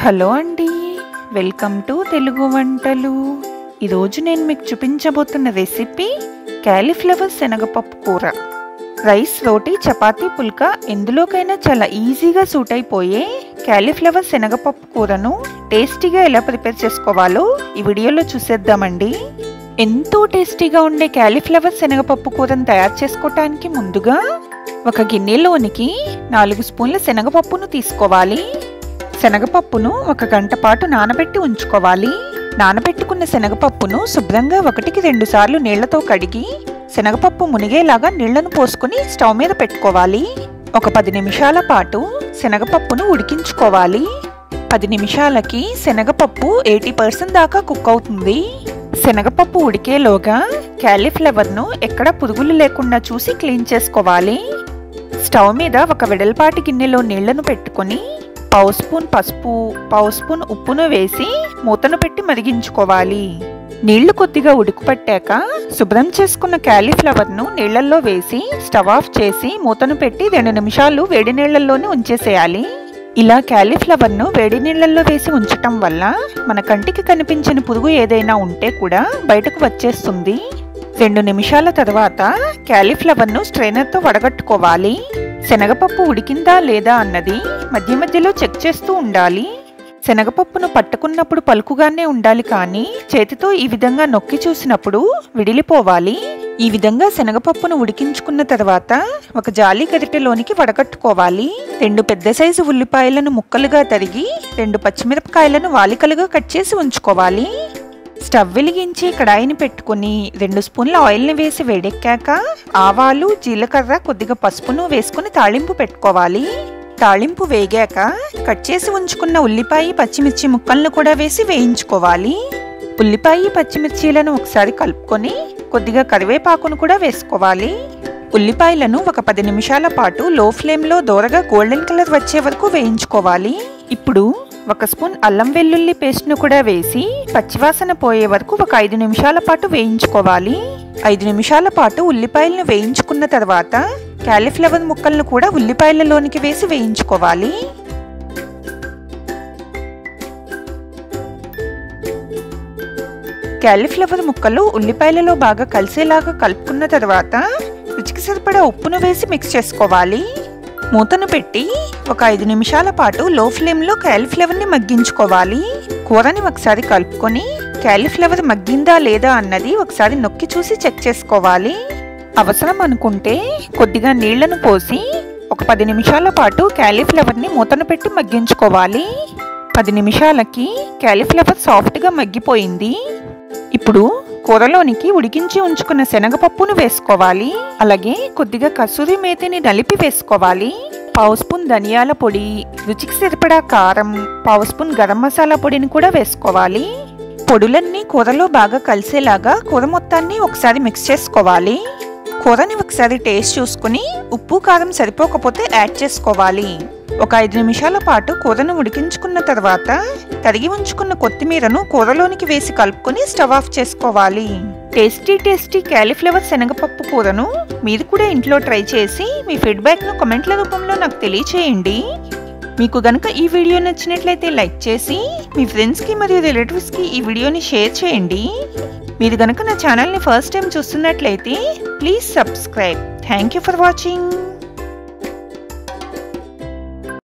hello అండి welcome to Telugu వంటలు ఈరోజు నేను మీకు చూపించబోతున్న రెసిపీ క్యాలీఫ్లవర్ శనగపప్పు కూర రైస్ రోటీ చపాతీ పుల్కా ఎందులోకైనా చాలా ఈజీగా సూట్ అయిపోయే క్యాలీఫ్లవర్ శనగపప్పు కూరను టేస్టీగా ఎలా ప్రిపేర్ చేసుకోవాలో ఈ వీడియోలో చూసేద్దామండి ఎంతో టేస్టీగా ఉండే క్యాలీఫ్లవర్ శనగపప్పు కూరను తయారు చేసుకోవటానికి ముందుగా ఒక గిన్నెలోనికి నాలుగు స్పూన్ల శనగపప్పును తీసుకోవాలి శనగపప్పును ఒక గంట పాటు నానబెట్టి ఉంచుకోవాలి నానబెట్టుకున్న శనగపప్పును శుభ్రంగా ఒకటికి రెండు సార్లు నీళ్లతో కడిగి శనగపప్పు మునిగేలాగా నీళ్లను పోసుకుని స్టవ్ మీద పెట్టుకోవాలి ఒక పది నిమిషాల పాటు శనగపప్పును ఉడికించుకోవాలి పది నిమిషాలకి శనగపప్పు ఎయిటీ పర్సెంట్ దాకా కుక్ అవుతుంది శనగపప్పు ఉడికేలోగా క్యాలీఫ్లవర్ను ఎక్కడ పురుగులు లేకుండా చూసి క్లీన్ చేసుకోవాలి స్టవ్ మీద ఒక వెడల్పాటి గిన్నెలో నీళ్లను పెట్టుకొని పావు స్పూన్ పసుపు పావు స్పూన్ ఉప్పును వేసి మూతను పెట్టి మరిగించుకోవాలి నీళ్లు కొద్దిగా ఉడుకుపట్టాక శుభ్రం చేసుకున్న క్యాలీఫ్లవర్ను నీళ్లలో వేసి స్టవ్ ఆఫ్ చేసి మూతను పెట్టి రెండు నిమిషాలు వేడి నీళ్లలోనే ఉంచేసేయాలి ఇలా క్యాలీఫ్లవర్ను వేడి నీళ్లలో వేసి ఉంచటం వల్ల మన కంటికి కనిపించిన పురుగు ఏదైనా ఉంటే కూడా బయటకు వచ్చేస్తుంది రెండు నిమిషాల తర్వాత క్యాలీఫ్లవర్ను స్ట్రైనర్తో వడగట్టుకోవాలి శనగపప్పు ఉడికిందా లేదా అన్నది మధ్య మధ్యలో చెక్ చేస్తూ ఉండాలి శనగపప్పును పట్టుకున్నప్పుడు పలుకుగానే ఉండాలి కానీ చేతితో ఈ విధంగా నొక్కి చూసినప్పుడు విడిలిపోవాలి ఈ విధంగా శనగపప్పును ఉడికించుకున్న తర్వాత ఒక జాలి గరిటెలోనికి వడగట్టుకోవాలి రెండు పెద్ద సైజు ఉల్లిపాయలను ముక్కలుగా తరిగి రెండు పచ్చిమిరపకాయలను వాలికలుగా కట్ చేసి ఉంచుకోవాలి స్టవ్ వెలిగించి కడాయిని పెట్టుకుని రెండు స్పూన్ల ఆయిల్ని వేసి వేడెక్కాక ఆవాలు జీలకర్ర కొద్దిగా పసుపును వేసుకుని తాళింపు పెట్టుకోవాలి తాళింపు వేగాక కట్ చేసి ఉంచుకున్న ఉల్లిపాయ పచ్చిమిర్చి ముక్కలను కూడా వేసి వేయించుకోవాలి ఉల్లిపాయ పచ్చిమిర్చీలను ఒకసారి కలుపుకొని కొద్దిగా కరివేపాకును కూడా వేసుకోవాలి ఉల్లిపాయలను ఒక పది నిమిషాల పాటు లో ఫ్లేమ్లో దోరగా గోల్డెన్ కలర్ వచ్చే వరకు వేయించుకోవాలి ఇప్పుడు ఒక స్పూన్ అల్లం వెల్లుల్లి పేస్ట్ను కూడా వేసి పచ్చివాసన పోయే వరకు ఒక ఐదు నిమిషాల పాటు వేయించుకోవాలి ఐదు నిమిషాల పాటు ఉల్లిపాయలను వేయించుకున్న తర్వాత క్యాలీఫ్లవర్ ముక్కలను కూడా ఉల్లిపాయలలోనికి వేసి వేయించుకోవాలి క్యాలీఫ్లవర్ ముక్కలు ఉల్లిపాయలలో బాగా కలిసేలాగా కలుపుకున్న తర్వాత రుచికి సరిపడా ఉప్పును వేసి మిక్స్ చేసుకోవాలి మూతను పెట్టి ఒక ఐదు నిమిషాల పాటు లో ఫ్లేమ్లో క్యాలీఫ్లవర్ని మగ్గించుకోవాలి కూరని ఒకసారి కలుపుకొని క్యాలీఫ్లవర్ మగ్గిందా లేదా అన్నది ఒకసారి నొక్కి చూసి చెక్ చేసుకోవాలి అవసరం అనుకుంటే కొద్దిగా నీళ్లను పోసి ఒక పది నిమిషాల పాటు క్యాలీఫ్లవర్ని మూతను పెట్టి మగ్గించుకోవాలి పది నిమిషాలకి క్యాలీఫ్లవర్ సాఫ్ట్గా మగ్గిపోయింది ఇప్పుడు కూరలోనికి ఉడికించి ఉంచుకున్న శనగపప్పును వేసుకోవాలి అలాగే కొద్దిగా కసూరి మేతిని నలిపి వేసుకోవాలి పావు స్పూన్ ధనియాల పొడి రుచికి సరిపడా కారం పావు స్పూన్ గరం మసాలా పొడిని కూడా వేసుకోవాలి పొడులన్నీ కూరలో బాగా కలిసేలాగా కూర మొత్తాన్ని ఒకసారి మిక్స్ చేసుకోవాలి కూరని ఒకసారి టేస్ట్ చూసుకుని ఉప్పు కారం సరిపోకపోతే యాడ్ చేసుకోవాలి ఒక ఐదు నిమిషాల పాటు కూరను ఉడికించుకున్న తర్వాత తరిగి ఉంచుకున్న కొత్తిమీరను కూరలోనికి వేసి కలుపుకొని స్టవ్ ఆఫ్ చేసుకోవాలి టేస్టీ టేస్టీ క్యాలీఫ్లవర్ శనగపప్పు కూరను మీరు కూడా ఇంట్లో ట్రై చేసి మీ ఫీడ్బ్యాక్ను కామెంట్ల రూపంలో నాకు తెలియచేయండి మీకు గనుక ఈ వీడియో నచ్చినట్లయితే లైక్ చేసి మీ ఫ్రెండ్స్కి మరియు రిలేటివ్స్కి ఈ వీడియోని షేర్ చేయండి మీరు గనుక నా ఛానల్ని ఫస్ట్ టైం చూస్తున్నట్లయితే please subscribe thank you for watching